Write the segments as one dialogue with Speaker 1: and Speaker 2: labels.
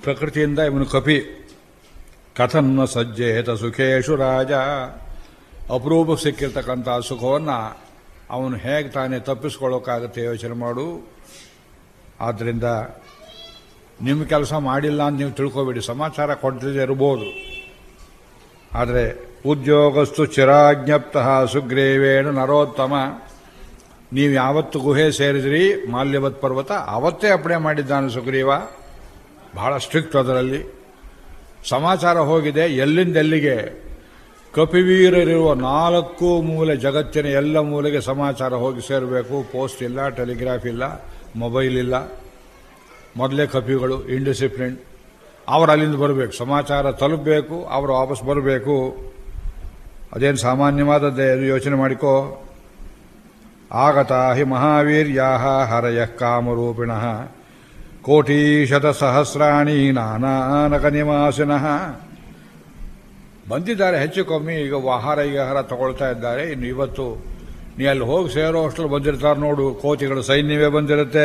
Speaker 1: ಪ್ರಕೃತಿಯಿಂದ ಇವನು ಕಪಿ ಕಥನ್ನ ಸಜ್ಜೇತ ಸುಖೇಶು ರಾಜ ಅಪರೂಪಕ್ಕೆ ಸಿಕ್ಕಿರ್ತಕ್ಕಂಥ ಸುಖವನ್ನು ಅವನು ಹೇಗೆ ತಾನೇ ತಪ್ಪಿಸ್ಕೊಳ್ಳೋಕ್ಕಾಗುತ್ತೆ ಯೋಚನೆ ಮಾಡು ಆದ್ದರಿಂದ ನಿಮ್ಮ ಕೆಲಸ ಮಾಡಿಲ್ಲ ಅಂತ ನೀವು ತಿಳ್ಕೊಬೇಡಿ ಸಮಾಚಾರ ಕೊಡ್ತಿದ್ದೇ ಇರ್ಬೋದು ಆದರೆ ಉದ್ಯೋಗಸ್ತು ಚಿರಾಜ್ಞಪ್ತ ಸುಗ್ರೀವೇಣ ನರೋತ್ತಮ ನೀವು ಯಾವತ್ತು ಗುಹೆ ಸೇರಿದ್ರಿ ಮಾಲ್ಯವತ್ ಪರ್ವತ ಅವತ್ತೇ ಅಪ್ಪಣೆ ಮಾಡಿದ್ದಾನೆ ಸುಗ್ರೀವ ಬಹಳ ಸ್ಟ್ರಿಕ್ಟ್ ಅದರಲ್ಲಿ ಸಮಾಚಾರ ಹೋಗಿದೆ ಎಲ್ಲಿಂದ ಎಲ್ಲಿಗೆ ಕಪಿವೀರರಿರುವ ನಾಲ್ಕು ಮೂಲೆ ಜಗತ್ತಿನ ಎಲ್ಲ ಮೂಲೆಗೆ ಸಮಾಚಾರ ಹೋಗಿ ಸೇರಬೇಕು ಪೋಸ್ಟ್ ಇಲ್ಲ ಟೆಲಿಗ್ರಾಫ್ ಇಲ್ಲ ಮೊಬೈಲ್ ಇಲ್ಲ ಮೊದಲೇ ಕಪಿಗಳು ಇಂಡಿಸಿಪ್ಲಿನ್ ಅವರು ಅಲ್ಲಿಂದ ಬರಬೇಕು ಸಮಾಚಾರ ತಲುಪಬೇಕು ಅವರು ವಾಪಸ್ ಬರಬೇಕು ಅದೇನು ಸಾಮಾನ್ಯವಾದದ್ದೇ ಅದು ಯೋಚನೆ ಮಾಡಿಕೋ ಆಗತ ಹಿ ಮಹಾವೀರ್ಯಾ ಹರಯ ಕಾಮರೂಪಿಣ ಕೋಟೀಶತ ಸಹಸ್ರಾಣಿ ನಾನಾನಕ ನಿವಾಸಿನಃ ಬಂದಿದ್ದಾರೆ ಹೆಚ್ಚು ಕಮ್ಮಿ ಈಗ ಆಹಾರ ಆಹಾರ ತಗೊಳ್ತಾ ಇದ್ದಾರೆ ಇನ್ನು ಇವತ್ತು ನೀ ಅಲ್ಲಿ ಹೋಗಿ ಸೇರೋ ಅಷ್ಟರಲ್ಲಿ ಬಂದಿರ್ತಾರೆ ನೋಡು ಕೋತಿಗಳು ಸೈನ್ಯವೇ ಬಂದಿರುತ್ತೆ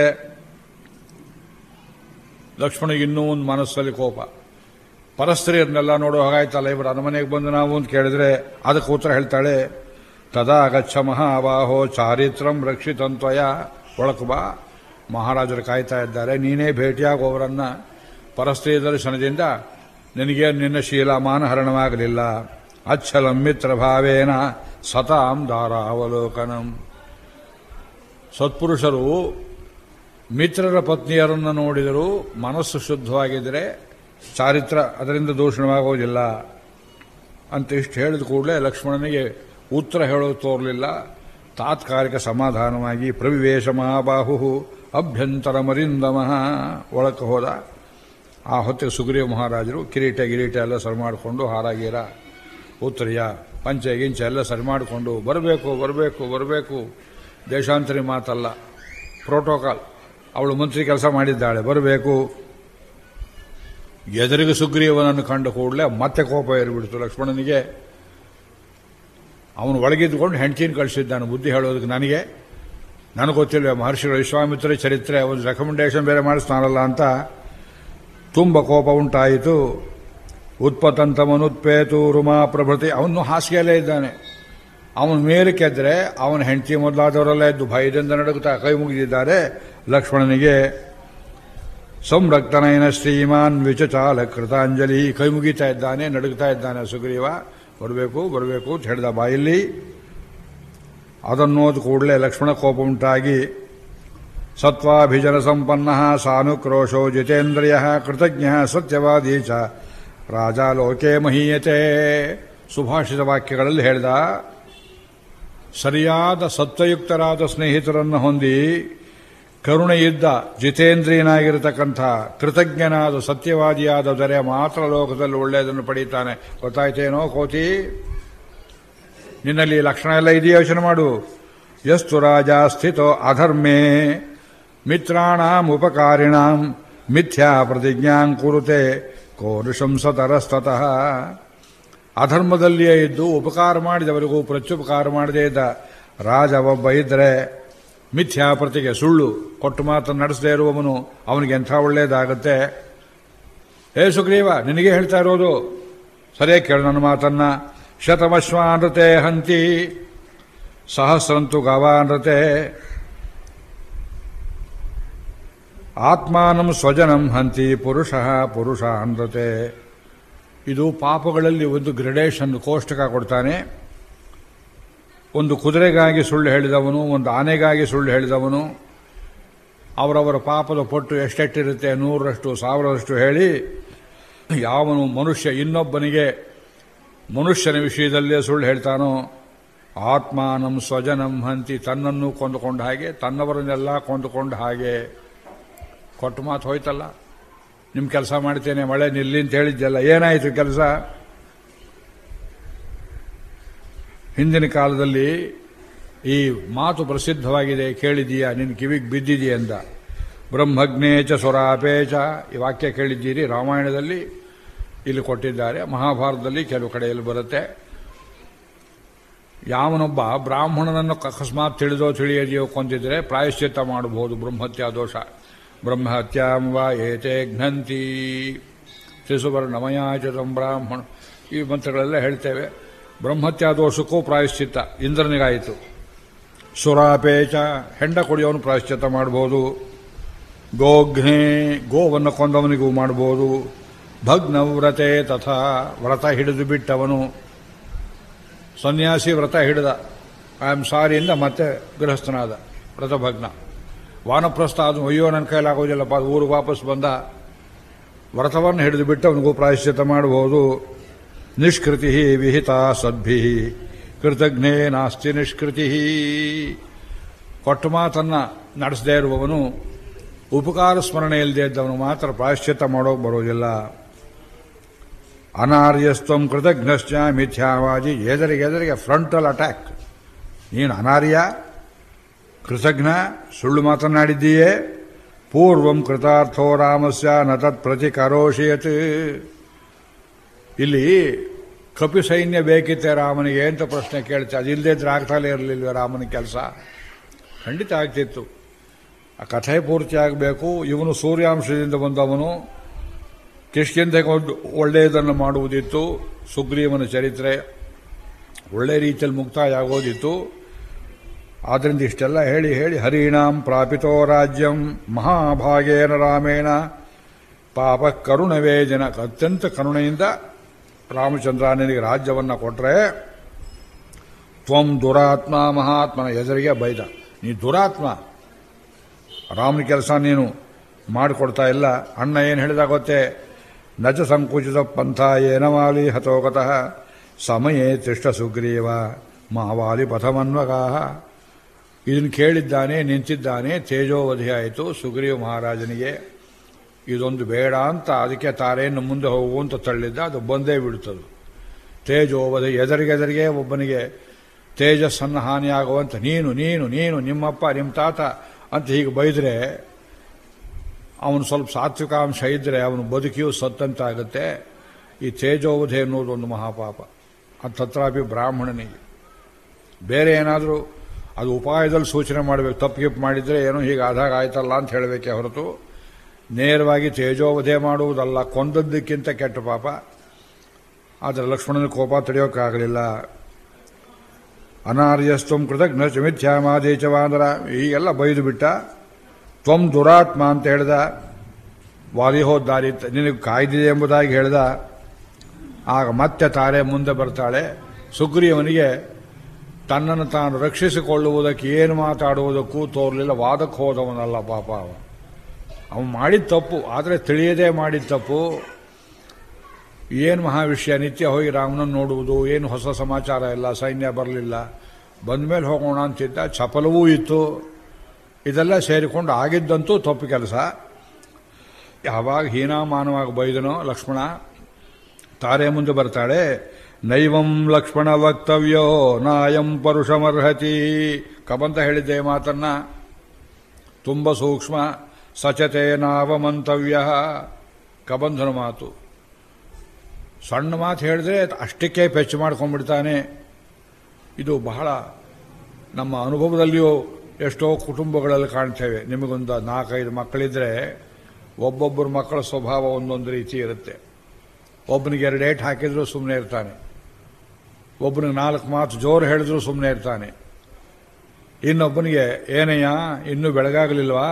Speaker 1: ಲಕ್ಷ್ಮಣಿಗೆ ಇನ್ನೂ ಒಂದು ಮನಸ್ಸಲ್ಲಿ ಕೋಪ ಪರಸ್ತ್ರೀಯರನ್ನೆಲ್ಲ ನೋಡೋ ಹಾಗಾಯ್ತಲ್ಲ ಇವರು ಅರಮನೆಗೆ ಬಂದು ನಾವು ಅಂತ ಕೇಳಿದ್ರೆ ಅದಕ್ಕೆ ಉತ್ತರ ಹೇಳ್ತಾಳೆ ತದಾ ಗಚ್ಚ ಮಹಾಬಾಹೋ ಚಾರಿತ್ರಂ ರಕ್ಷಿತಂತ್ವಯ ಒಳಕು ಬಾ ಮಹಾರಾಜರು ಕಾಯ್ತಾ ಇದ್ದಾರೆ ನೀನೇ ಭೇಟಿಯಾಗುವವರನ್ನ ಪರಸ್ತ್ರೀಯ ದರ್ಶನದಿಂದ ನಿನಗೆ ನಿನ್ನ ಶೀಲಮಾನ ಹರಣವಾಗಲಿಲ್ಲ ಅಚ್ಚಲಂ ಮಿತ್ರ ಭಾವೇನ ಸತಾಂ ದಾರಾವಲೋಕನಂ ಸತ್ಪುರುಷರು ಮಿತ್ರರ ಪತ್ನಿಯರನ್ನು ನೋಡಿದರೂ ಮನಸ್ಸು ಶುದ್ಧವಾಗಿದ್ದರೆ ಚಾರಿತ್ರ ಅದರಿಂದ ದೂಷಣವಾಗುವುದಿಲ್ಲ ಅಂತ ಇಷ್ಟು ಹೇಳಿದ ಕೂಡಲೇ ಲಕ್ಷ್ಮಣನಿಗೆ ಉತ್ತರ ಹೇಳೋದು ತೋರಲಿಲ್ಲ ತಾತ್ಕಾಲಿಕ ಸಮಾಧಾನವಾಗಿ ಪ್ರವಿವೇಶ ಮಹಾಬಾಹು ಅಭ್ಯಂತರ ಮರಿಂದಮಃ ಒಳಕ್ಕೆ ಹೋದ ಆ ಹೊತ್ತಿಗೆ ಸುಗ್ರೀವ ಮಹಾರಾಜರು ಕಿರೀಟ ಗಿರೀಟ ಎಲ್ಲ ಸರಿ ಮಾಡಿಕೊಂಡು ಹಾರಾಗೀರ ಉತ್ತರಿಯ ಪಂಚೆ ಗಿಂಚೆ ಎಲ್ಲ ಸರಿ ಮಾಡಿಕೊಂಡು ಬರಬೇಕು ಬರಬೇಕು ಬರಬೇಕು ದೇಶಾಂತರಿ ಮಾತಲ್ಲ ಪ್ರೋಟೋಕಾಲ್ ಅವಳು ಮಂತ್ರಿ ಕೆಲಸ ಮಾಡಿದ್ದಾಳೆ ಬರಬೇಕು ಎದುರಿಗೆ ಸುಗ್ರೀವನನ್ನು ಕಂಡ ಕೂಡಲೇ ಮತ್ತೆ ಕೋಪ ಏರಿಬಿಡ್ತು ಲಕ್ಷ್ಮಣನಿಗೆ ಅವನು ಒಳಗಿದ್ದುಕೊಂಡು ಹೆಂಡತಿನ ಕಳಿಸಿದ್ದಾನೆ ಬುದ್ಧಿ ಹೇಳೋದಕ್ಕೆ ನನಗೆ ನನಗೆ ಗೊತ್ತಿಲ್ಲ ಮಹರ್ಷಿಗಳ ವಿಶ್ವಾಮಿತ್ರ ಚರಿತ್ರೆ ಒಂದು ರೆಕಮೆಂಡೇಶನ್ ಬೇರೆ ಮಾಡಿಸ್ತಾನಲ್ಲ ಅಂತ ತುಂಬ ಕೋಪ ಉಂಟಾಯಿತು ಉತ್ಪತಂತಮನುತ್ಪೇತು ರುಮಾ ಪ್ರಭೃತಿ ಅವನು ಹಾಸಿಗೆಯಲ್ಲೇ ಇದ್ದಾನೆ ಅವನ ಮೇಲೆ ಕೆದ್ರೆ ಅವನ ಹೆಂಡತಿ ಮೊದಲಾದವರೆಲ್ಲ ಎದ್ದು ಭಯದಿಂದ ನಡುಗುತ್ತಾ ಕೈ ಮುಗಿದಿದ್ದಾರೆ ಲಕ್ಷ್ಮಣನಿಗೆ ಸಂರಕ್ತನಯನ ಶ್ರೀಮಾನ್ ವಿಚಚಾಲ ಕೃತಾಂಜಲಿ ಕೈ ಮುಗಿತಾ ಇದ್ದಾನೆ ನಡುಗ್ತಾ ಇದ್ದಾನೆ ಸುಗ್ರೀವ ಬರಬೇಕು ಬರಬೇಕು ಅಂತ ಹೇಳಿದ ಬಾಯಲ್ಲಿ ಅದನ್ನೋದು ಕೂಡಲೇ ಲಕ್ಷ್ಮಣ ಕೋಪ ಉಂಟಾಗಿ ಸತ್ವಾಭಿಜನ ಸಂಪನ್ನ ಸಾನುಕ್ರೋಶೋ ಜಿತೇಂದ್ರಿಯ ಕೃತಜ್ಞ ಸತ್ಯವಾದಿ ಚ ರಾಜ ಲೋಕೆ ಮಹೀಯತೆ ಸುಭಾಷಿತ ವಾಕ್ಯಗಳಲ್ಲಿ ಹೇಳಿದ ಸರಿಯಾದ ಸತ್ವಯುಕ್ತರಾದ ಸ್ನೇಹಿತರನ್ನು ಹೊಂದಿ ಕರುಣೆಯಿದ್ದ ಜಿತೇಂದ್ರಿಯನಾಗಿರತಕ್ಕಂಥ ಕೃತಜ್ಞನಾದ ಸತ್ಯವಾದಿಯಾದ ದೊರೆ ಮಾತ್ರ ಲೋಕದಲ್ಲಿ ಒಳ್ಳೆಯದನ್ನು ಪಡೀತಾನೆ ಗೊತ್ತಾಯ್ತೇನೋ ಕೋತಿ ನಿನ್ನಲ್ಲಿ ಲಕ್ಷಣ ಎಲ್ಲ ಇದೆಯಾ ಯೋಚನೆ ಮಾಡು ಯಸ್ತು ರಾಜ ಸ್ಥಿತೋ ಅಧರ್ಮೇ ಮಿತ್ರಾಣಾಂ ಉಪಕಾರಿಣಾಂ ಮಿಥ್ಯಾ ಪ್ರತಿಜ್ಞಾಂ ಕುರುತೆ ಕೋ ನೃಶಂಸತರಸ್ತತಃ ಅಧರ್ಮದಲ್ಲಿಯೇ ಇದ್ದು ಉಪಕಾರ ಮಾಡಿದವರಿಗೂ ಪ್ರತ್ಯುಪಕಾರ ಮಾಡದೇ ಇದ್ದ ರಾಜ ಒಬ್ಬ ಇದ್ದರೆ ಮಿಥ್ಯಾ ಪ್ರತಿಗೆ ಸುಳ್ಳು ಕೊಟ್ಟು ಮಾತನ್ನು ನಡೆಸದೇ ಇರುವವನು ಅವನಿಗೆ ಎಂಥ ಒಳ್ಳೆಯದಾಗುತ್ತೆ ಹೇ ಸುಗ್ರೀವ ನಿನಗೆ ಹೇಳ್ತಾ ಇರೋದು ಸರಿಯಾಗಿ ಕೇಳು ನನ್ನ ಮಾತನ್ನ ಶತಮಶ್ವಾನೃತೆ ಹಂತಿ ಸಹಸ್ರಂತು ಗವಾನೃತೆ ಆತ್ಮಾನಂ ಸ್ವಜನಂ ಹಂತಿ ಪುರುಷ ಪುರುಷ ಅನೃತೆ ಇದು ಪಾಪಗಳಲ್ಲಿ ಒಂದು ಗ್ರೆಡೇಷನ್ ಕೋಷ್ಟಕ ಕೊಡ್ತಾನೆ ಒಂದು ಕುದುರೆಗಾಗಿ ಸುಳ್ಳು ಹೇಳಿದವನು ಒಂದು ಆನೆಗಾಗಿ ಸುಳ್ಳು ಹೇಳಿದವನು ಅವರವರ ಪಾಪದ ಪಟ್ಟು ಎಷ್ಟೆಷ್ಟಿರುತ್ತೆ ನೂರರಷ್ಟು ಸಾವಿರದಷ್ಟು ಹೇಳಿ ಯಾವನು ಮನುಷ್ಯ ಇನ್ನೊಬ್ಬನಿಗೆ ಮನುಷ್ಯನ ವಿಷಯದಲ್ಲೇ ಸುಳ್ಳು ಹೇಳ್ತಾನೋ ಆತ್ಮಾನಂ ಸ್ವಜನಂ ಹಂತಿ ತನ್ನನ್ನು ಕೊಂದುಕೊಂಡ ಹಾಗೆ ತನ್ನವರನ್ನೆಲ್ಲ ಕೊಂದುಕೊಂಡ ಹಾಗೆ ಕೊಟ್ಟು ಮಾತು ಹೋಯ್ತಲ್ಲ ನಿಮ್ಮ ಕೆಲಸ ಮಾಡ್ತೇನೆ ಮಳೆ ನಿಲ್ಲಿ ಅಂತ ಹೇಳಿದ್ದೆಲ್ಲ ಏನಾಯಿತು ಕೆಲಸ ಹಿಂದಿನ ಕಾಲದಲ್ಲಿ ಈ ಮಾತು ಪ್ರಸಿದ್ಧವಾಗಿದೆ ಕೇಳಿದೀಯಾ ನಿನ್ನ ಕಿವಿಗೆ ಬಿದ್ದಿದೆಯಂದ ಬ್ರಹ್ಮಜ್ಞೇಚ ಸ್ವರಾಪೇಚ ಈ ವಾಕ್ಯ ಕೇಳಿದ್ದೀರಿ ರಾಮಾಯಣದಲ್ಲಿ ಇಲ್ಲಿ ಕೊಟ್ಟಿದ್ದಾರೆ ಮಹಾಭಾರತದಲ್ಲಿ ಕೆಲವು ಕಡೆಯಲ್ಲಿ ಬರುತ್ತೆ ಯಾವನೊಬ್ಬ ಬ್ರಾಹ್ಮಣನನ್ನು ಅಕಸ್ಮಾತ್ ತಿಳಿದೋ ತಿಳಿಯದೆಯೋ ಕೊಂದಿದ್ರೆ ಪ್ರಾಯಶ್ಚಿತ್ತ ಮಾಡಬಹುದು ಬ್ರಹ್ಮತ್ಯ ದೋಷ ಬ್ರಹ್ಮಹತ್ಯಾಂ ವಾ ಏತೆ ಘ್ನಂತಿ ಶಿಶುವರ್ಣಮಯಾಚಿತಂ ಬ್ರಾಹ್ಮಣ ಈ ಮಂತ್ರಗಳೆಲ್ಲ ಹೇಳ್ತೇವೆ ಬ್ರಹ್ಮತ್ಯಾ ದೋಷಕ್ಕೂ ಪ್ರಾಯಶ್ಚಿತ್ತ ಇಂದ್ರನಿಗಾಯಿತು ಸುರಾಪೇಚ ಹೆಂಡ ಕುಡಿಯೋನು ಪ್ರಾಯಶ್ಚಿತ್ತ ಮಾಡಬಹುದು ಗೋಘ್ನೆ ಗೋವನ್ನು ಕೊಂದವನಿಗೂ ಮಾಡಬಹುದು ಭಗ್ನ ವ್ರತೆ ತಥಾ ವ್ರತ ಹಿಡಿದು ಬಿಟ್ಟವನು ಸನ್ಯಾಸಿ ವ್ರತ ಹಿಡಿದ ಐ ಆಮ್ ಸಾರಿಯಿಂದ ಮತ್ತೆ ಗೃಹಸ್ಥನಾದ ವ್ರತಭಗ್ನ ವಾನಪ್ರಸ್ಥ ಅದು ಅಯ್ಯೋ ನನ್ನ ಕೈಲಾಗೋದಿಲ್ಲಪ್ಪ ಅದು ಊರಿಗೆ ವಾಪಸ್ ಬಂದ ವ್ರತವನ್ನು ಹಿಡಿದು ಬಿಟ್ಟು ಅವನಿಗೂ ಪ್ರಾಯಶ್ಚಿತ್ತ ಮಾಡಬಹುದು ನಿಷ್ಕೃತಿ ವಿಹಿತ ಸದ್ಭಿ ಕೃತಜ್ಞೇ ನಾಸ್ತಿ ನಿಷ್ಕೃತಿ ಕೊಟ್ಟ ಮಾತನ್ನ ನಡೆಸದೇ ಇರುವವನು ಉಪಕಾರ ಸ್ಮರಣೆ ಇಲ್ಲದೆ ಇದ್ದವನು ಮಾತ್ರ ಪ್ರಾಯಶ್ಚಿತ್ತ ಮಾಡೋಕೆ ಬರೋದಿಲ್ಲ ಅನಾರ್ಯಸ್ತ್ವಂ ಕೃತಜ್ಞಶ್ಚ ಮಿಥ್ಯಾವಾದಿ ಎದರಿಗೆ ಎದರಿಗೆ ಫ್ರಂಟಲ್ ಅಟ್ಯಾಕ್ ನೀನು ಅನಾರ್ಯ ಕೃತಜ್ಞ ಸುಳ್ಳು ಮಾತನಾಡಿದ್ದೀಯೇ ಪೂರ್ವಂ ಕೃತಾರ್ಥೋ ರಾಮಸ್ಯ ನ ತತ್ ಪ್ರತಿಕರೋಷಿಯತ್ ಇಲ್ಲಿ ಕಪಿ ಸೈನ್ಯ ಬೇಕಿತ್ತೆ ರಾಮನಿಗೆ ಅಂತ ಪ್ರಶ್ನೆ ಕೇಳ್ತಾ ಅದಿಲ್ಲದೆ ಇದ್ರೆ ಆಗ್ತಾಲೇ ಇರಲಿಲ್ವ ರಾಮನ ಕೆಲಸ ಖಂಡಿತ ಆಗ್ತಿತ್ತು ಆ ಕಥೆ ಪೂರ್ತಿ ಆಗಬೇಕು ಇವನು ಸೂರ್ಯಾಂಶದಿಂದ ಬಂದವನು ಕಿಷ್ಕಿಂದಕ್ಕೆ ಒಂದು ಒಳ್ಳೆಯದನ್ನು ಮಾಡುವುದಿತ್ತು ಸುಗ್ರೀವನ ಚರಿತ್ರೆ ಒಳ್ಳೆ ರೀತಿಯಲ್ಲಿ ಮುಕ್ತಾಯ ಆಗೋದಿತ್ತು ಆದ್ರಿಂದ ಇಷ್ಟೆಲ್ಲ ಹೇಳಿ ಹೇಳಿ ಹರಿಣಾಂ ಪ್ರಾಪಿತೋ ರಾಜ್ಯಂ ಮಹಾಭಾಗೇನ ರಾಮೇಣ ಪಾಪ ಕರುಣವೇ ಜನ ಅತ್ಯಂತ ಕರುಣೆಯಿಂದ ರಾಮಚಂದ್ರ ನಿನಗೆ ರಾಜ್ಯವನ್ನು ಕೊಟ್ಟರೆ ತ್ವಂ ದುರಾತ್ಮ ಮಹಾತ್ಮನ ಎದುರಿಗೆ ಬೈದ ನೀ ದುರಾತ್ಮ ರಾಮನ ಕೆಲಸ ನೀನು ಮಾಡಿಕೊಡ್ತಾ ಇಲ್ಲ ಅಣ್ಣ ಏನು ಹೇಳಿದ ಗೊತ್ತೇ ನಚ ಸಂಕುಚಿತ ಪಂಥ ಏನವಾಲಿ ಹತೋಗತಃ ಸಮಯೇ ತಿಷ್ಟ ಸುಗ್ರೀವ ಮಾವಾಲಿ ಪಥಮನ್ವಗಾಹ ಇದನ್ನು ಕೇಳಿದ್ದಾನೆ ನಿಂತಿದ್ದಾನೆ ತೇಜೋವಧಿ ಆಯಿತು ಸುಗ್ರೀವ ಮಹಾರಾಜನಿಗೆ ಇದೊಂದು ಬೇಡ ಅಂತ ಅದಕ್ಕೆ ತಾರೇನು ಮುಂದೆ ಹೋಗು ಅಂತ ತಳ್ಳಿದ್ದ ಅದು ಬಂದೇ ಬಿಡ್ತದೆ ತೇಜೋವಧಿ ಎದರಿಗೆದರಿಗೆ ಒಬ್ಬನಿಗೆ ತೇಜಸ್ಸನ್ನು ಹಾನಿಯಾಗುವಂತ ನೀನು ನೀನು ನೀನು ನಿಮ್ಮಪ್ಪ ನಿಮ್ಮ ತಾತ ಅಂತ ಹೀಗೆ ಬೈದ್ರೆ ಅವನು ಸ್ವಲ್ಪ ಸಾತ್ವಿಕಾಂಶ ಇದ್ದರೆ ಅವನು ಬದುಕಿಯೂ ಸತ್ತಂತಾಗುತ್ತೆ ಈ ತೇಜೋವಧಿ ಅನ್ನೋದು ಒಂದು ಮಹಾಪಾಪ ಅದು ತತ್ರಾಪಿ ಬ್ರಾಹ್ಮಣನಿಗೆ ಬೇರೆ ಏನಾದರೂ ಅದು ಉಪಾಯದಲ್ಲಿ ಸೂಚನೆ ಮಾಡಬೇಕು ತಪ್ಪಿಗಿಪ್ಪು ಮಾಡಿದರೆ ಏನೋ ಹೀಗೆ ಆದಾಗ ಆಯ್ತಲ್ಲ ಅಂತ ಹೇಳಬೇಕೆ ಹೊರತು ನೇರವಾಗಿ ತೇಜೋವಧೆ ಮಾಡುವುದಲ್ಲ ಕೊಂದದ್ದಕ್ಕಿಂತ ಕೆಟ್ಟ ಪಾಪ ಆದರೆ ಲಕ್ಷ್ಮಣನ ಕೋಪ ತಡೆಯೋಕ್ಕಾಗಲಿಲ್ಲ ಅನಾರ್ಯಸ್ತ್ವಂ ಕೃತಜ್ಞ ಚಮಿಥ್ಯಾಮಾದೇಚವಾದರ ಹೀಗೆಲ್ಲ ಬೈದು ಬಿಟ್ಟ ತ್ವಂ ದುರಾತ್ಮ ಅಂತ ಹೇಳ್ದ ವಾಲಿ ಹೋದ ದಾರಿ ನಿನಗೆ ಕಾಯ್ದಿದೆ ಎಂಬುದಾಗಿ ಹೇಳ್ದ ಆಗ ಮತ್ತೆ ತಾರೆ ಮುಂದೆ ಬರ್ತಾಳೆ ಸುಗ್ರೀವನಿಗೆ ತನ್ನನ್ನು ತಾನು ರಕ್ಷಿಸಿಕೊಳ್ಳುವುದಕ್ಕೆ ಏನು ಮಾತಾಡುವುದಕ್ಕೂ ತೋರಲಿಲ್ಲ ವಾದಕ್ಕೆ ಹೋದವನಲ್ಲ ಪಾಪ ಅವ ಅವನು ಮಾಡಿದ ತಪ್ಪು ಆದರೆ ತಿಳಿಯದೇ ಮಾಡಿದ ತಪ್ಪು ಏನು ಮಹಾವಿಷಯ ನಿತ್ಯ ಹೋಗಿ ರಾಮನನ್ನು ನೋಡುವುದು ಏನು ಹೊಸ ಸಮಾಚಾರ ಇಲ್ಲ ಸೈನ್ಯ ಬರಲಿಲ್ಲ ಬಂದ ಮೇಲೆ ಹೋಗೋಣ ಅಂತಿದ್ದ ಚಪಲವೂ ಇತ್ತು ಇದೆಲ್ಲ ಸೇರಿಕೊಂಡು ಆಗಿದ್ದಂತೂ ತಪ್ಪು ಕೆಲಸ ಯಾವಾಗ ಹೀನಾಮಾನವಾಗಿ ಬೈದನೋ ಲಕ್ಷ್ಮಣ ತಾರೆ ಮುಂದೆ ಬರ್ತಾಳೆ ನೈವಂ ಲಕ್ಷ್ಮಣ ವಕ್ತವ್ಯೋ ನಾಯಂ ಪರುಷಮರ್ಹತಿ ಕಬಂತ ಹೇಳಿದ್ದೆ ಮಾತನ್ನ ತುಂಬ ಸೂಕ್ಷ್ಮ ಸಚತೆ ನಾವಮಂತವ್ಯ ಕಬಂಧನ ಮಾತು ಸಣ್ಣ ಮಾತು ಹೇಳಿದ್ರೆ ಅಷ್ಟಕ್ಕೆ ಪೆಚ್ಚು ಮಾಡ್ಕೊಂಡ್ಬಿಡ್ತಾನೆ ಇದು ಬಹಳ ನಮ್ಮ ಅನುಭವದಲ್ಲಿಯೂ ಎಷ್ಟೋ ಕುಟುಂಬಗಳಲ್ಲಿ ಕಾಣ್ತೇವೆ ನಿಮಗೊಂದು ನಾಲ್ಕೈದು ಮಕ್ಕಳಿದ್ರೆ ಒಬ್ಬೊಬ್ಬರ ಮಕ್ಕಳ ಸ್ವಭಾವ ಒಂದೊಂದು ರೀತಿ ಇರುತ್ತೆ ಒಬ್ಬನಿಗೆ ಎರಡು ಏಟ್ ಹಾಕಿದ್ರು ಸುಮ್ಮನೆ ಇರ್ತಾನೆ ಒಬ್ಬನಿಗೆ ನಾಲ್ಕು ಮಾತು ಜೋರು ಹೇಳಿದ್ರು ಸುಮ್ಮನೆ ಇರ್ತಾನೆ ಇನ್ನೊಬ್ಬನಿಗೆ ಏನಯ್ಯ ಇನ್ನೂ ಬೆಳಗಾಗಲಿಲ್ವಾ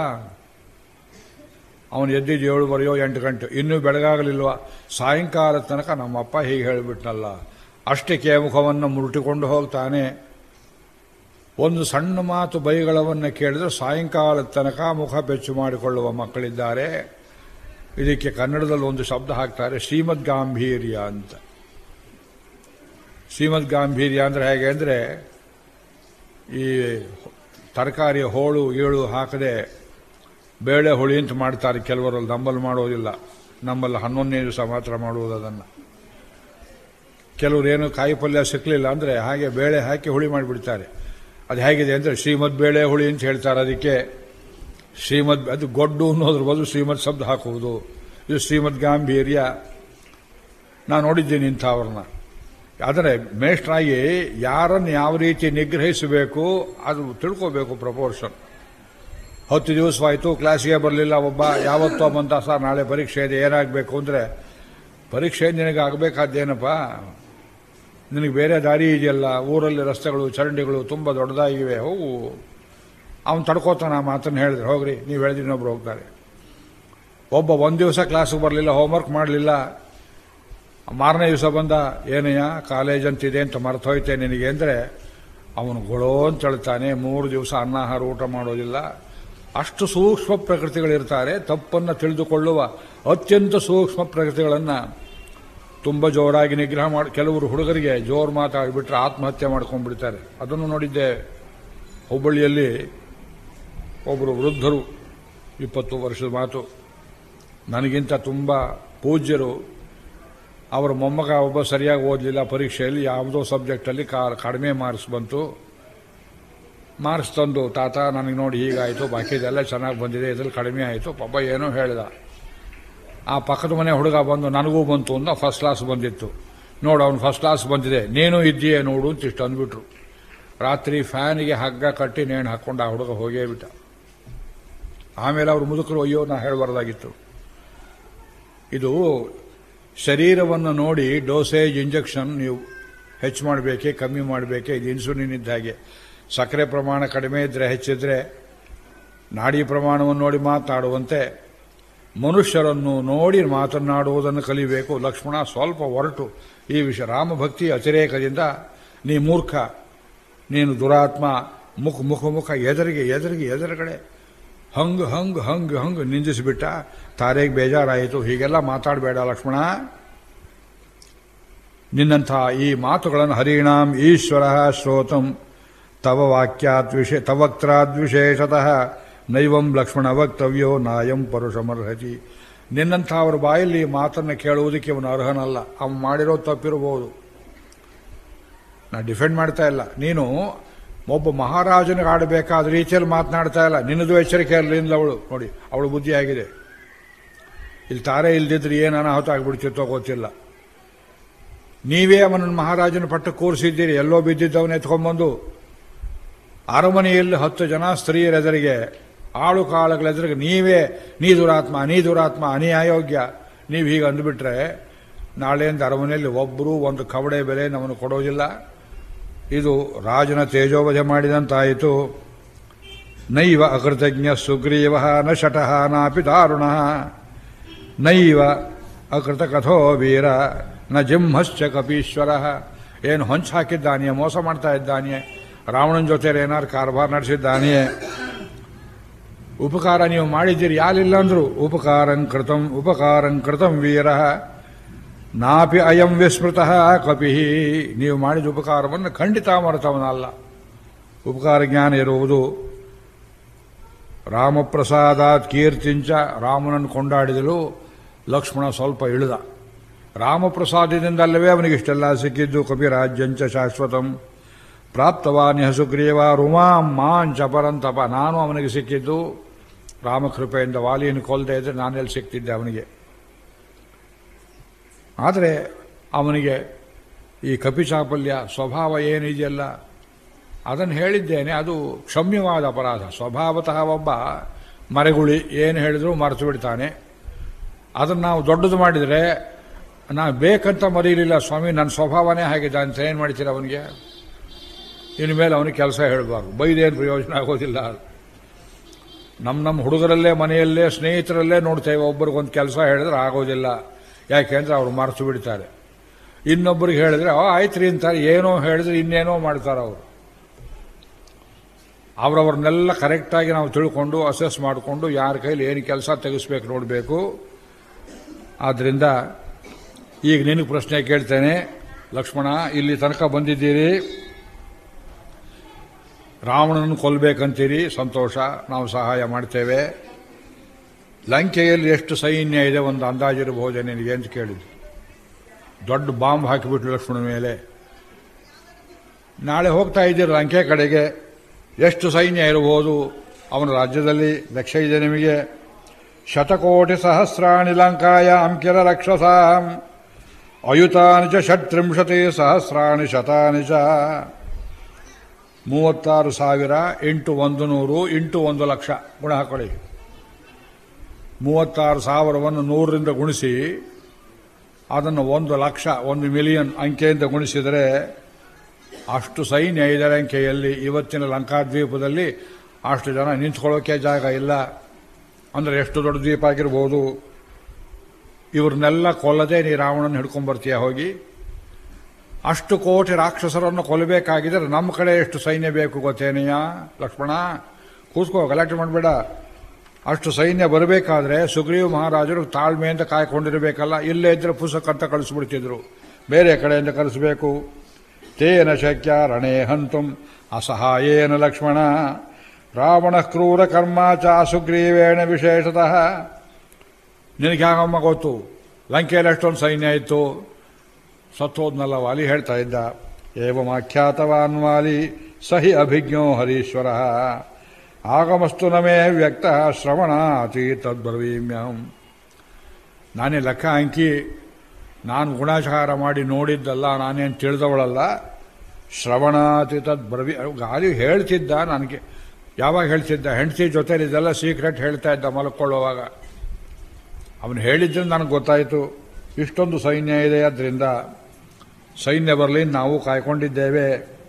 Speaker 1: ಅವನು ಎದ್ದಿದ್ದು ಏಳುವರೆಯೋ ಎಂಟು ಗಂಟೆ ಇನ್ನೂ ಬೆಳಗಾಗಲಿಲ್ವಾ ಸಾಯಂಕಾಲ ತನಕ ನಮ್ಮಪ್ಪ ಹೀಗೆ ಹೇಳಿಬಿಟ್ನಲ್ಲ ಅಷ್ಟಕ್ಕೆ ಮುಖವನ್ನು ಮುರುಟಿಕೊಂಡು ಹೋಗ್ತಾನೆ ಒಂದು ಸಣ್ಣ ಮಾತು ಬೈಗಳವನ್ನು ಕೇಳಿದ್ರೆ ಸಾಯಂಕಾಲದ ತನಕ ಮುಖ ಬೆಚ್ಚು ಮಾಡಿಕೊಳ್ಳುವ ಮಕ್ಕಳಿದ್ದಾರೆ ಇದಕ್ಕೆ ಕನ್ನಡದಲ್ಲಿ ಒಂದು ಶಬ್ದ ಹಾಕ್ತಾರೆ ಶ್ರೀಮದ್ ಗಾಂಭೀರ್ಯ ಅಂತ ಶ್ರೀಮದ್ ಗಾಂಭೀರ್ಯ ಅಂದ್ರೆ ಹೇಗೆ ಅಂದರೆ ಈ ತರಕಾರಿ ಹೋಳು ಏಳು ಹಾಕದೆ ಬೇಳೆ ಹುಳಿ ಅಂತ ಮಾಡ್ತಾರೆ ಕೆಲವರಲ್ಲಿ ನಮ್ಮಲ್ಲಿ ಮಾಡೋದಿಲ್ಲ ನಮ್ಮಲ್ಲಿ ಹನ್ನೊಂದನೇ ದಿವಸ ಮಾತ್ರ ಮಾಡುವುದು ಅದನ್ನು ಕೆಲವರು ಏನು ಕಾಯಿ ಪಲ್ಯ ಸಿಕ್ಕಲಿಲ್ಲ ಅಂದರೆ ಹಾಗೆ ಬೇಳೆ ಹಾಕಿ ಹುಳಿ ಮಾಡಿಬಿಡ್ತಾರೆ ಅದು ಹೇಗಿದೆ ಅಂದರೆ ಶ್ರೀಮದ್ ಬೇಳೆ ಹುಳಿ ಅಂತ ಹೇಳ್ತಾರೆ ಅದಕ್ಕೆ ಶ್ರೀಮದ್ ಅದು ಗೊಡ್ಡು ಅನ್ನೋದ್ರ ಬದಲು ಶ್ರೀಮದ್ ಶಬ್ದ ಹಾಕುವುದು ಇದು ಶ್ರೀಮದ್ ಗಾಂಭೀರ್ಯ ನಾನು ನೋಡಿದ್ದೀನಿ ಇಂಥವ್ರನ್ನ ಆದರೆ ಮೇಷ್ಟ್ರಾಗಿ ಯಾರನ್ನು ಯಾವ ರೀತಿ ನಿಗ್ರಹಿಸಬೇಕು ಅದು ತಿಳ್ಕೋಬೇಕು ಪ್ರಪೋರ್ಷನ್ ಹತ್ತು ದಿವಸವಾಯಿತು ಕ್ಲಾಸಿಗೆ ಬರಲಿಲ್ಲ ಒಬ್ಬ ಯಾವತ್ತೋ ಬಂದ ಸರ್ ನಾಳೆ ಪರೀಕ್ಷೆ ಇದೆ ಏನಾಗಬೇಕು ಅಂದರೆ ಪರೀಕ್ಷೆ ನಿನಗೆ ಆಗಬೇಕಾದ್ದೇನಪ್ಪ ನಿನಗೆ ಬೇರೆ ದಾರಿ ಇದೆಯಲ್ಲ ಊರಲ್ಲಿ ರಸ್ತೆಗಳು ಚರಂಡಿಗಳು ತುಂಬ ದೊಡ್ಡದಾಗಿವೆ ಹೋಗು ಅವನು ತಡ್ಕೋತಾನ ಆ ಮಾತನ್ನು ಹೇಳಿದ್ರೆ ಹೋಗ್ರಿ ನೀವು ಹೇಳಿದ್ರೆ ಇನ್ನೊಬ್ರು ಹೋಗ್ತಾರೆ ಒಬ್ಬ ಒಂದು ದಿವಸ ಕ್ಲಾಸಿಗೆ ಬರಲಿಲ್ಲ ಹೋಮ್ವರ್ಕ್ ಮಾಡಲಿಲ್ಲ ಮಾರನೇ ದಿವಸ ಬಂದ ಏನಯ್ಯ ಕಾಲೇಜ್ ಅಂತಿದೆ ಅಂತ ಮರ್ತೋಯ್ತೆ ನಿನಗೆ ಅಂದರೆ ಅವನು ಗೊಳೋ ಅಂತ ಹೇಳ್ತಾನೆ ಮೂರು ದಿವಸ ಅನ್ನಾಹಾರ ಊಟ ಮಾಡೋದಿಲ್ಲ ಅಷ್ಟು ಸೂಕ್ಷ್ಮ ಪ್ರಕೃತಿಗಳಿರ್ತಾರೆ ತಪ್ಪನ್ನು ತಿಳಿದುಕೊಳ್ಳುವ ಅತ್ಯಂತ ಸೂಕ್ಷ್ಮ ಪ್ರಕೃತಿಗಳನ್ನು ತುಂಬ ಜೋರಾಗಿ ನಿಗ್ರಹ ಮಾಡಿ ಕೆಲವರು ಹುಡುಗರಿಗೆ ಜೋರು ಮಾತಾಡಿಬಿಟ್ರೆ ಆತ್ಮಹತ್ಯೆ ಮಾಡ್ಕೊಂಡ್ಬಿಡ್ತಾರೆ ಅದನ್ನು ನೋಡಿದ್ದೆ ಹುಬ್ಬಳ್ಳಿಯಲ್ಲಿ ಒಬ್ಬರು ವೃದ್ಧರು ಇಪ್ಪತ್ತು ವರ್ಷದ ಮಾತು ನನಗಿಂತ ತುಂಬ ಪೂಜ್ಯರು ಅವರ ಮೊಮ್ಮಗ ಒಬ್ಬ ಸರಿಯಾಗಿ ಓದಲಿಲ್ಲ ಪರೀಕ್ಷೆಯಲ್ಲಿ ಯಾವುದೋ ಸಬ್ಜೆಕ್ಟಲ್ಲಿ ಕಾ ಕಡಿಮೆ ಮಾರ್ಕ್ಸ್ ಬಂತು ಮಾರ್ಕ್ಸ್ ತಂದು ತಾತ ನನಗೆ ನೋಡಿ ಹೀಗಾಯಿತು ಬಾಕಿದೆಲ್ಲ ಚೆನ್ನಾಗಿ ಬಂದಿದೆ ಇದ್ರಲ್ಲಿ ಕಡಿಮೆ ಆಯಿತು ಪಾಪ ಏನೋ ಹೇಳಿದ ಆ ಪಕ್ಕದ ಮನೆ ಹುಡುಗ ಬಂದು ನನಗೂ ಬಂತು ಅಂತ ಫಸ್ಟ್ ಕ್ಲಾಸ್ ಬಂದಿತ್ತು ನೋಡು ಅವ್ನು ಫಸ್ಟ್ ಕ್ಲಾಸ್ ಬಂದಿದೆ ನೀನು ಇದ್ದೀಯೇ ನೋಡು ಅಂತ ಇಷ್ಟು ಅಂದ್ಬಿಟ್ರು ರಾತ್ರಿ ಫ್ಯಾನಿಗೆ ಹಗ್ಗ ಕಟ್ಟಿ ನೇಣು ಹಾಕ್ಕೊಂಡು ಆ ಹುಡುಗ ಹೋಗೇ ಬಿಟ್ಟ ಆಮೇಲೆ ಅವ್ರು ಮುದುಕರು ಅಯ್ಯೋ ನಾ ಹೇಳಬಾರ್ದಾಗಿತ್ತು ಇದು ಶರೀರವನ್ನು ನೋಡಿ ಡೋಸೇಜ್ ಇಂಜೆಕ್ಷನ್ ನೀವು ಹೆಚ್ಚು ಮಾಡಬೇಕೆ ಕಮ್ಮಿ ಮಾಡಬೇಕೆ ಇದು ಇನ್ಸುಲಿನ್ ಇದ್ದ ಹಾಗೆ ಸಕ್ಕರೆ ಪ್ರಮಾಣ ಕಡಿಮೆ ಇದ್ದರೆ ಹೆಚ್ಚಿದ್ರೆ ನಾಡಿ ಪ್ರಮಾಣವನ್ನು ನೋಡಿ ಮಾತನಾಡುವಂತೆ ಮನುಷ್ಯರನ್ನು ನೋಡಿ ಮಾತನಾಡುವುದನ್ನು ಕಲಿಬೇಕು ಲಕ್ಷ್ಮಣ ಸ್ವಲ್ಪ ಹೊರಟು ಈ ವಿಷಯ ರಾಮಭಕ್ತಿ ಅತಿರೇಕದಿಂದ ನೀ ಮೂರ್ಖ ನೀನು ದುರಾತ್ಮ ಮುಖ ಮುಖ ಮುಖ ಎದುರಿಗೆ ಎದುರಿಗೆ ಎದುರುಗಡೆ ಹಂಗ್ ಹಂಗ್ ಹಂಗ್ ಹಂಗ್ ನಿಂದಿಸಿಬಿಟ್ಟ ತಾರೇಗ್ ಬೇಜಾರಾಯಿತು ಹೀಗೆಲ್ಲ ಮಾತಾಡಬೇಡ ಲಕ್ಷ್ಮಣ ನಿನ್ನಂಥ ಈ ಮಾತುಗಳನ್ನು ಹರಿಣಾಂ ಈಶ್ವರ ಶ್ರೋತಂ ತವ ವಾಕ್ಯಾತ್ ವಿಶೇ ತವಕ್ತಾದ್ವಿಶೇಷತಃ ನೈವಂ ಲಕ್ಷ್ಮಣ ವಕ್ತವ್ಯೋ ನಾಯಂ ಪರುಷಮರ್ಹತಿ ನಿನ್ನಂಥ ಅವರ ಬಾಯಲ್ಲಿ ಈ ಮಾತನ್ನು ಕೇಳುವುದಕ್ಕೆ ಅವನು ಅರ್ಹನಲ್ಲ ಅವನು ಮಾಡಿರೋ ತಪ್ಪಿರಬಹುದು ನಾ ಡಿಫೆಂಡ್ ಮಾಡ್ತಾ ಇಲ್ಲ ನೀನು ಒಬ್ಬ ಮಹಾರಾಜನಿಗೆ ಆಡಬೇಕಾದ ರೀತಿಯಲ್ಲಿ ಮಾತನಾಡ್ತಾ ಇಲ್ಲ ನಿನ್ನದು ಎಚ್ಚರಿಕೆ ಇರಲಿಲ್ಲ ಅವಳು ನೋಡಿ ಅವಳು ಬುದ್ಧಿ ಆಗಿದೆ ಇಲ್ಲಿ ತಾರೆ ಇಲ್ದಿದ್ರೆ ಏನು ಅನಾಹುತ ಆಗ್ಬಿಡ್ತಿತ್ತೋ ಗೊತ್ತಿಲ್ಲ ನೀವೇ ಅವನನ್ನು ಮಹಾರಾಜನ ಪಟ್ಟ ಕೂರಿಸಿದ್ದೀರಿ ಎಲ್ಲೋ ಬಿದ್ದಿದ್ದವನ್ನ ಎತ್ಕೊಂಡ್ಬಂದು ಅರಮನೆಯಲ್ಲಿ ಹತ್ತು ಜನ ಸ್ತ್ರೀಯರೆದುರಿಗೆ ಆಳು ಕಾಳುಗಳೆದುರಿಗೆ ನೀವೇ ನೀ ದುರಾತ್ಮ ನೀ ದುರಾತ್ಮ ನೀ ಅಯೋಗ್ಯ ನೀವು ಹೀಗೆ ಅಂದುಬಿಟ್ರೆ ನಾಳೆಯಿಂದ ಅರಮನೆಯಲ್ಲಿ ಒಬ್ಬರು ಒಂದು ಕವಡೆ ಬೆಲೆ ನಮ್ಮನ್ನು ಕೊಡೋದಿಲ್ಲ ಇದು ರಾಜನ ತೇಜೋವಧೆ ಮಾಡಿದಂತಾಯಿತು ನೈವ ಅಕೃತಜ್ಞ ಸುಗ್ರೀವ ನ ಶಟಃ ನಾಪಿ ದಾರುಣ ನೈವ ಅಕೃತ ಕಥೋ ವೀರ ನ ಜಿಂಹಶ್ಚ ಕಪೀಶ್ವರ ಏನು ಹೊಂಚು ಹಾಕಿದ್ದಾನೆಯೇ ಮೋಸ ಮಾಡ್ತಾ ಇದ್ದಾನೆಯೇ ರಾವಣನ ಜೊತೆ ಏನಾರು ಕಾರ್ಬಾರ್ ನಡೆಸಿದ್ದಾನೆಯೇ ಉಪಕಾರ ನೀವು ಮಾಡಿದ್ದೀರಿ ಯಾರಿಲ್ಲ ಅಂದ್ರು ಉಪಕಾರಂ ಕೃತಂ ಉಪಕಾರಂ ಕೃತಂ ವೀರ ನಾಪಿ ಅಯಂ ವಿಸ್ಮೃತಃ ಕಪಿ ನೀವು ಮಾಡಿದ ಉಪಕಾರವನ್ನು ಖಂಡಿತ ಮರೆತವನಲ್ಲ ಉಪಕಾರ ಜ್ಞಾನ ಇರುವುದು ರಾಮಪ್ರಸಾದಾತ್ ಕೀರ್ತಿಂಚ ರಾಮನನ್ನು ಕೊಂಡಾಡಿದಲು ಲಕ್ಷ್ಮಣ ಸ್ವಲ್ಪ ಇಳಿದ ರಾಮಪ್ರಸಾದದಿಂದಲ್ಲವೇ ಅವನಿಗೆ ಇಷ್ಟೆಲ್ಲ ಸಿಕ್ಕಿದ್ದು ಕಪಿರಾಜ್ಯಂಚ ಶಾಶ್ವತಂ ಪ್ರಾಪ್ತವಾನ್ಯ ಸುಗ್ರೀವ ರುಮಾಂ ಮಾಂಚ ಪರಂತಪ ನಾನು ಅವನಿಗೆ ಸಿಕ್ಕಿದ್ದು ರಾಮಕೃಪೆಯಿಂದ ವಾಲಿಯನ್ನು ಕೊಲ್ಲದೆ ಇದ್ರೆ ನಾನೆಲ್ಲಿ ಸಿಕ್ತಿದ್ದೆ ಅವನಿಗೆ ಆದರೆ ಅವನಿಗೆ ಈ ಕಪಿಚಾಪಲ್ಯ ಸ್ವಭಾವ ಏನಿದೆಯಲ್ಲ ಅದನ್ನು ಹೇಳಿದ್ದೇನೆ ಅದು ಕ್ಷಮ್ಯವಾದ ಅಪರಾಧ ಸ್ವಭಾವತಃ ಒಬ್ಬ ಮರೆಗುಳಿ ಏನು ಹೇಳಿದ್ರು ಮರೆತು ಬಿಡ್ತಾನೆ ಅದನ್ನು ನಾವು ದೊಡ್ಡದು ಮಾಡಿದರೆ ನಾನು ಬೇಕಂತ ಮರೀಲಿಲ್ಲ ಸ್ವಾಮಿ ನನ್ನ ಸ್ವಭಾವನೇ ಹಾಗಿದೆ ಅಂತ ಏನು ಮಾಡ್ತೀರ ಅವನಿಗೆ ಇನ್ನು ಮೇಲೆ ಅವನಿಗೆ ಕೆಲಸ ಹೇಳಬಾರ್ದು ಬೈದೇನು ಪ್ರಯೋಜನ ಆಗೋದಿಲ್ಲ ನಮ್ಮ ನಮ್ಮ ಹುಡುಗರಲ್ಲೇ ಮನೆಯಲ್ಲೇ ಸ್ನೇಹಿತರಲ್ಲೇ ನೋಡ್ತೇವೆ ಒಬ್ಬರಿಗೊಂದು ಕೆಲಸ ಹೇಳಿದ್ರೆ ಆಗೋದಿಲ್ಲ ಯಾಕೆಂದ್ರೆ ಅವ್ರು ಮರೆತು ಬಿಡ್ತಾರೆ ಇನ್ನೊಬ್ಬರಿಗೆ ಹೇಳಿದ್ರೆ ಆ ಆಯ್ತು ರೀ ಅಂತಾರೆ ಏನೋ ಹೇಳಿದ್ರೆ ಇನ್ನೇನೋ ಮಾಡ್ತಾರೆ ಅವರು ಅವರವ್ರನ್ನೆಲ್ಲ ಕರೆಕ್ಟಾಗಿ ನಾವು ತಿಳ್ಕೊಂಡು ಅಸೆಸ್ ಮಾಡಿಕೊಂಡು ಯಾರ ಕೈಲಿ ಏನು ಕೆಲಸ ತೆಗೆಸ್ಬೇಕು ನೋಡಬೇಕು ಆದ್ದರಿಂದ ಈಗ ನಿನಗೆ ಪ್ರಶ್ನೆ ಕೇಳ್ತೇನೆ ಲಕ್ಷ್ಮಣ ಇಲ್ಲಿ ತನಕ ಬಂದಿದ್ದೀರಿ ರಾವಣನನ್ನು ಕೊಲ್ಲಬೇಕಂತೀರಿ ಸಂತೋಷ ನಾವು ಸಹಾಯ ಮಾಡ್ತೇವೆ ಲಂಕೆಯಲ್ಲಿ ಎಷ್ಟು ಸೈನ್ಯ ಇದೆ ಒಂದು ಅಂದಾಜಿರಬಹುದೇ ನಿನಗೆ ಅಂತ ಕೇಳಿದ್ರು ದೊಡ್ಡ ಬಾಂಬ್ ಹಾಕಿಬಿಟ್ರು ಲಕ್ಷ್ಮಣ ಮೇಲೆ ನಾಳೆ ಹೋಗ್ತಾ ಇದ್ದೀರಿ ಲಂಕೆ ಕಡೆಗೆ ಎಷ್ಟು ಸೈನ್ಯ ಇರಬಹುದು ಅವನ ರಾಜ್ಯದಲ್ಲಿ ಲಕ್ಷ್ಯ ಇದೆ ನಿಮಗೆ ಶತಕೋಟಿ ಸಹಸ್ರಾಣಿ ಲಂಕಾಯ ಅಂಕಿರ ರಕ್ಷಸಾಂ ಅಯುತಾನಿ ಚ ಷಟ್ತ್ರಿಂಶತಿ ಸಹಸ್ರಾಣಿ ಶತಾನಿ ಚ ಮೂವತ್ತಾರು ಸಾವಿರ ಇಂಟು ಒಂದು ನೂರು ಇಂಟು ಒಂದು ಲಕ್ಷ ಗುಣ ಹಾಕೊಳ್ಳಿ ಮೂವತ್ತಾರು ಸಾವಿರವನ್ನು ನೂರರಿಂದ ಗುಣಿಸಿ ಅದನ್ನು ಒಂದು ಲಕ್ಷ ಒಂದು ಮಿಲಿಯನ್ ಅಂಕೆಯಿಂದ ಗುಣಿಸಿದರೆ ಅಷ್ಟು ಸೈನ್ಯ ಐದರ ಅಂಕೆಯಲ್ಲಿ ಇವತ್ತಿನ ಲಂಕಾದ್ವೀಪದಲ್ಲಿ ಅಷ್ಟು ಜನ ನಿಂತ್ಕೊಳ್ಳೋಕೆ ಜಾಗ ಇಲ್ಲ ಅಂದರೆ ಎಷ್ಟು ದೊಡ್ಡ ದ್ವೀಪ ಆಗಿರ್ಬೋದು ಇವ್ರನ್ನೆಲ್ಲ ಕೊಲ್ಲದೆ ನೀ ರಾವಣನ ಹಿಡ್ಕೊಂಡ್ಬರ್ತೀಯ ಹೋಗಿ ಅಷ್ಟು ಕೋಟಿ ರಾಕ್ಷಸರನ್ನು ಕೊಲ್ಲಬೇಕಾಗಿದ್ರೆ ನಮ್ಮ ಕಡೆ ಎಷ್ಟು ಸೈನ್ಯ ಬೇಕು ಗೊತ್ತೇನೆಯ ಲಕ್ಷ್ಮಣ ಕೂತ್ಕೋ ಗಲಾಟೆ ಮಾಡಬೇಡ ಅಷ್ಟು ಸೈನ್ಯ ಬರಬೇಕಾದ್ರೆ ಸುಗ್ರೀವ ಮಹಾರಾಜರು ತಾಳ್ಮೆಯಿಂದ ಕಾಯ್ಕೊಂಡಿರಬೇಕಲ್ಲ ಇಲ್ಲೇ ಇದ್ರೆ ಪುಸ್ತಕ ಅಂತ ಕಳಿಸ್ಬಿಡ್ತಿದ್ರು ಬೇರೆ ಕಡೆಯಿಂದ ಕಳಿಸಬೇಕು ತೇನ ಶಕ್ಯ ರಣೇ ಹಂತುಂ ಅಸಹಾಯೇನ ಲಕ್ಷ್ಮಣ ರಾವಣ ಕ್ರೂರ ಕರ್ಮ ಚ ಸುಗ್ರೀವೇಣ ವಿಶೇಷತಃ ನಿನಗೆ ಯಾಗಮ್ಮ ಗೊತ್ತು ಲಂಕೆಯಲ್ಲಿ ಅಷ್ಟೊಂದು ಸೈನ್ಯ ಇತ್ತು ಸತ್ತೋದ್ನಲ್ಲ ವಾಲಿ ಹೇಳ್ತಾ ಇದ್ದ ಏವಮಾಖ್ಯಾತವಾನ್ ವಾಲಿ ಸಹಿ ಅಭಿಜ್ಞೋ ಹರೀಶ್ವರ ಆಗಮಸ್ತು ನಮೇ ವ್ಯಕ್ತ ಶ್ರವಣಾತಿ ತದ್ಬ್ರವೀಮ್ಯಹಂ ನಾನೇ ಲೆಕ್ಕ ಅಂಕಿ ನಾನು ಗುಣಾಚಾರ ಮಾಡಿ ನೋಡಿದ್ದಲ್ಲ ನಾನೇನು ತಿಳಿದವಳಲ್ಲ ಶ್ರವಣಾತಿ ತದ್ಬ್ರವಿ ಗಾಲಿ ಹೇಳ್ತಿದ್ದ ನನಗೆ ಯಾವಾಗ ಹೇಳ್ತಿದ್ದ ಹೆಂಡತಿ ಜೊತೆಲಿ ಇದೆಲ್ಲ ಸೀಕ್ರೆಟ್ ಹೇಳ್ತಾ ಇದ್ದ ಮಲ್ಕೊಳ್ಳುವಾಗ ಅವನು ಹೇಳಿದ್ದು ನನಗೆ ಗೊತ್ತಾಯಿತು ಇಷ್ಟೊಂದು ಸೈನ್ಯ ಇದೆ ಅದರಿಂದ ಸೈನ್ಯ ಬರಲಿ ನಾವು ಕಾಯ್ಕೊಂಡಿದ್ದೇವೆ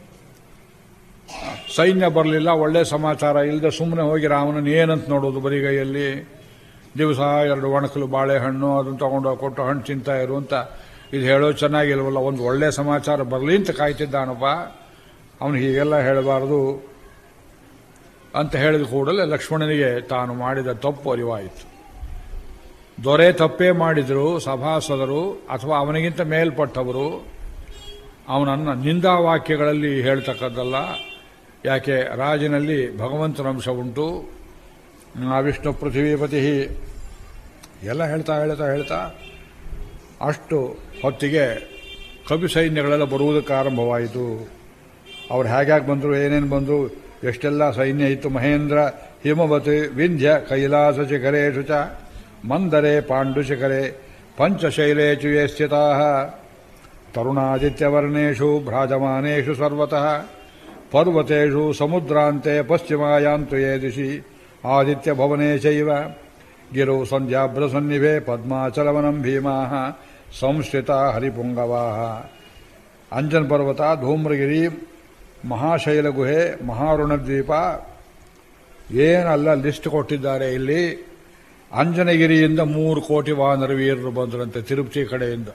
Speaker 1: ಸೈನ್ಯ ಬರಲಿಲ್ಲ ಒಳ್ಳೆ ಸಮಾಚಾರ ಇಲ್ಲದೆ ಸುಮ್ಮನೆ ಹೋಗಿ ರಾಮನನ್ನು ಏನಂತ ನೋಡೋದು ಬರಿಗೈಯಲ್ಲಿ ದಿವಸ ಎರಡು ಒಣಕಲು ಬಾಳೆಹಣ್ಣು ಅದನ್ನು ತಗೊಂಡು ಕೊಟ್ಟು ಹಣ್ಣು ತಿಂತಾ ಇರು ಅಂತ ಇದು ಹೇಳೋ ಚೆನ್ನಾಗಿಲ್ವಲ್ಲ ಒಂದು ಒಳ್ಳೆ ಸಮಾಚಾರ ಬರಲಿ ಅಂತ ಕಾಯ್ತಿದ್ದಾನಪ್ಪ ಅವನು ಹೀಗೆಲ್ಲ ಹೇಳಬಾರದು ಅಂತ ಹೇಳಿದ ಕೂಡಲೇ ಲಕ್ಷ್ಮಣನಿಗೆ ತಾನು ಮಾಡಿದ ತಪ್ಪು ಅರಿವಾಯಿತು ದೊರೆ ತಪ್ಪೇ ಮಾಡಿದ್ರು ಸಭಾಸದರು ಅಥವಾ ಅವನಿಗಿಂತ ಮೇಲ್ಪಟ್ಟವರು ಅವನನ್ನು ನಿಂದಾವಾಕ್ಯಗಳಲ್ಲಿ ಹೇಳ್ತಕ್ಕದ್ದಲ್ಲ ಯಾಕೆ ರಾಜನಲ್ಲಿ ಭಗವಂತನ ಅಂಶ ಉಂಟು ಆ ವಿಷ್ಣು ಪೃಥ್ವೀಪತಿ ಎಲ್ಲ ಹೇಳ್ತಾ ಹೇಳ್ತಾ ಹೇಳ್ತಾ ಅಷ್ಟು ಹೊತ್ತಿಗೆ ಕವಿ ಸೈನ್ಯಗಳೆಲ್ಲ ಬರುವುದಕ್ಕೆ ಆರಂಭವಾಯಿತು ಅವ್ರು ಹೇಗ್ಯಾಕೆ ಬಂದರು ಏನೇನು ಬಂದರು ಎಷ್ಟೆಲ್ಲ ಸೈನ್ಯ ಇತ್ತು ಮಹೇಂದ್ರ ಹಿಮವತಿ ವಿಂಧ್ಯ ಕೈಲಾಸ ಶಿಖರೇಶು ಚ ಮಂದರೆ ಪಾಂಡುಶಿಖರೆ ಪಂಚಶೈಲೇಚು ಯೇ ಸ್ಥಿತಾ ತರುಣಾದಿತ್ಯವರ್ಣೇಶು ಭ್ರಾಜಮಾನೇಷು ಸರ್ವತಃ ಪರ್ವತೇಷು ಸಮುದ್ರಾಂತೆ ಪಶ್ಚಿಮಾಯಾಂತು ಯೇ ದಿಶಿ ಆದಿತ್ಯಭವನೆ ಚೈವ ಗಿರೌ ಸಂಧ್ಯಾಭ್ರಸನ್ನಿಭೆ ಪದ್ಮಾಚಲವನಂ ಭೀಮಾ ಸಂಸ್ಥಿತ ಹರಿಪುಂಗವಾ ಅಂಜನ್ ಪರ್ವತ ಧೂಮ್ರಗಿರಿ ಮಹಾಶೈಲ ಗುಹೆ ಮಹಾರುಣದ್ವೀಪ ಏನಲ್ಲ ಲಿಸ್ಟ್ ಕೊಟ್ಟಿದ್ದಾರೆ ಇಲ್ಲಿ ಅಂಜನಗಿರಿಯಿಂದ ಮೂರು ಕೋಟಿ ವಾನರ ವೀರರು ಬಂದರಂತೆ ತಿರುಪತಿ ಕಡೆಯಿಂದ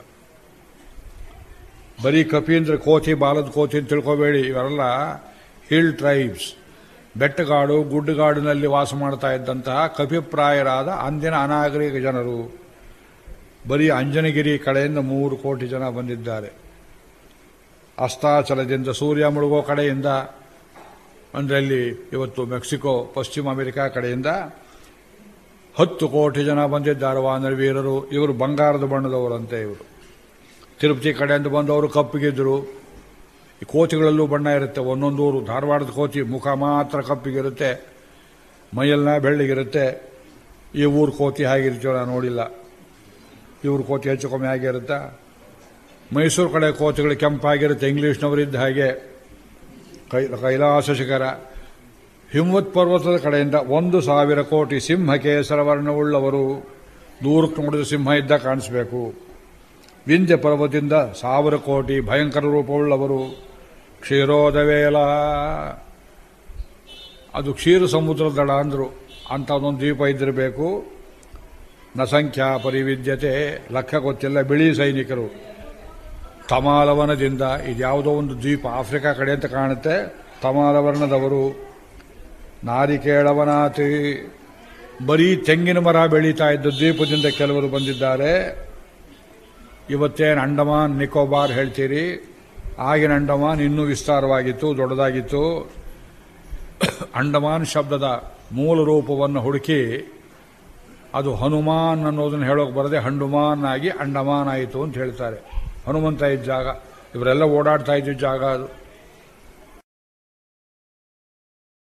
Speaker 1: ಬರೀ ಕಪೀಂದ್ರ ಕೋತಿ ಬಾಲದ ಕೋತಿ ಅಂತ ತಿಳ್ಕೋಬೇಡಿ ಇವರೆಲ್ಲ ಹಿಲ್ ಟ್ರೈಬ್ಸ್ ಬೆಟ್ಟಗಾಡು ಗುಡ್ಡಗಾಡಿನಲ್ಲಿ ವಾಸ ಮಾಡ್ತಾ ಇದ್ದಂತಹ ಕಪಿಪ್ರಾಯರಾದ ಅಂದಿನ ಅನಾಗರಿಕ ಜನರು ಬರೀ ಅಂಜನಗಿರಿ ಕಡೆಯಿಂದ ಮೂರು ಕೋಟಿ ಜನ ಬಂದಿದ್ದಾರೆ ಅಸ್ತಾಚಲದಿಂದ ಸೂರ್ಯ ಮುಳುಗೋ ಕಡೆಯಿಂದ ಅಂದರೆ ಅಲ್ಲಿ ಇವತ್ತು ಮೆಕ್ಸಿಕೋ ಪಶ್ಚಿಮ ಅಮೆರಿಕ ಕಡೆಯಿಂದ ಹತ್ತು ಕೋಟಿ ಜನ ಬಂದಿದ್ದಾರೆ ವಾನರ ವೀರರು ಇವರು ಬಂಗಾರದ ಬಣ್ಣದವರಂತೆ ಇವರು ತಿರುಪತಿ ಕಡೆಯಿಂದ ಬಂದವರು ಕಪ್ಪಿಗಿದ್ರು ಈ ಕೋತಿಗಳಲ್ಲೂ ಬಣ್ಣ ಇರುತ್ತೆ ಒಂದೊಂದೂರು ಧಾರವಾಡದ ಕೋತಿ ಮುಖ ಮಾತ್ರ ಕಪ್ಪಿಗಿರುತ್ತೆ ಮೈಯೆಲ್ಲ ಬೆಳ್ಳಗಿರುತ್ತೆ ಈ ಊರು ಕೋತಿ ಹೇಗಿರ್ತೀವೋ ನಾನು ನೋಡಿಲ್ಲ ಇವ್ರ ಕೋತಿ ಹೆಚ್ಚು ಕಮ್ಮಿ ಆಗಿರುತ್ತಾ ಮೈಸೂರು ಕಡೆ ಕೋತಿಗಳು ಕೆಂಪಾಗಿರುತ್ತೆ ಇಂಗ್ಲೀಷ್ನವರಿದ್ದ ಹಾಗೆ ಕೈ ಕೈಲಾಸ ಶಿಖರ ಹಿಮವತ್ ಪರ್ವತದ ಕಡೆಯಿಂದ ಒಂದು ಸಾವಿರ ಕೋಟಿ ಸಿಂಹ ಕೇಸರವರ್ಣವುಳ್ಳವರು ದೂರಕ್ಕೆ ನೋಡಿದ ಸಿಂಹ ಇದ್ದ ಕಾಣಿಸಬೇಕು ವಿಂಧ್ಯ ಪರ್ವತದಿಂದ ಸಾವಿರ ಕೋಟಿ ಭಯಂಕರ ರೂಪವುಳ್ಳವರು ಕ್ಷೀರೋದವೇಲ ಅದು ಕ್ಷೀರ ಸಮುದ್ರ ದಡ ಅಂದರು ಅಂಥದ್ದೊಂದು ದ್ವೀಪ ಇದ್ದಿರಬೇಕು ನ ಸಂಖ್ಯಾ ಪರಿವಿದ್ಯತೆ ಲೆಕ್ಕ ಗೊತ್ತಿಲ್ಲ ಬಿಳಿ ಸೈನಿಕರು ತಮಾಲವನದಿಂದ ಇದ್ಯಾವುದೋ ಒಂದು ದ್ವೀಪ ಆಫ್ರಿಕಾ ಕಡೆ ಅಂತ ಕಾಣುತ್ತೆ ತಮಾಲವರ್ಣದವರು ನಾರಿಕೇಳವನಾತಿ ಬರೀ ತೆಂಗಿನ ಮರ ಬೆಳೀತಾ ಇದ್ದ ದ್ವೀಪದಿಂದ ಕೆಲವರು ಬಂದಿದ್ದಾರೆ ಇವತ್ತೇನು ಅಂಡಮಾನ್ ನಿಕೋಬಾರ್ ಹೇಳ್ತೀರಿ ಆಗಿನ ಅಂಡಮಾನ್ ಇನ್ನೂ ವಿಸ್ತಾರವಾಗಿತ್ತು ದೊಡ್ಡದಾಗಿತ್ತು ಅಂಡಮಾನ್ ಶಬ್ದದ ಮೂಲ ರೂಪವನ್ನು ಹುಡುಕಿ ಅದು ಹನುಮಾನ್ ಅನ್ನೋದನ್ನು ಹೇಳೋಕೆ ಬರದೆ ಹಂಡುಮಾನ್ ಆಗಿ ಅಂಡಮಾನ್ ಆಯಿತು ಅಂತ ಹೇಳ್ತಾರೆ ಹನುಮಂತ ಇದ್ದ ಜಾಗ ಇವರೆಲ್ಲ ಓಡಾಡ್ತಾ ಇದ್ದ ಜಾಗ ಅದು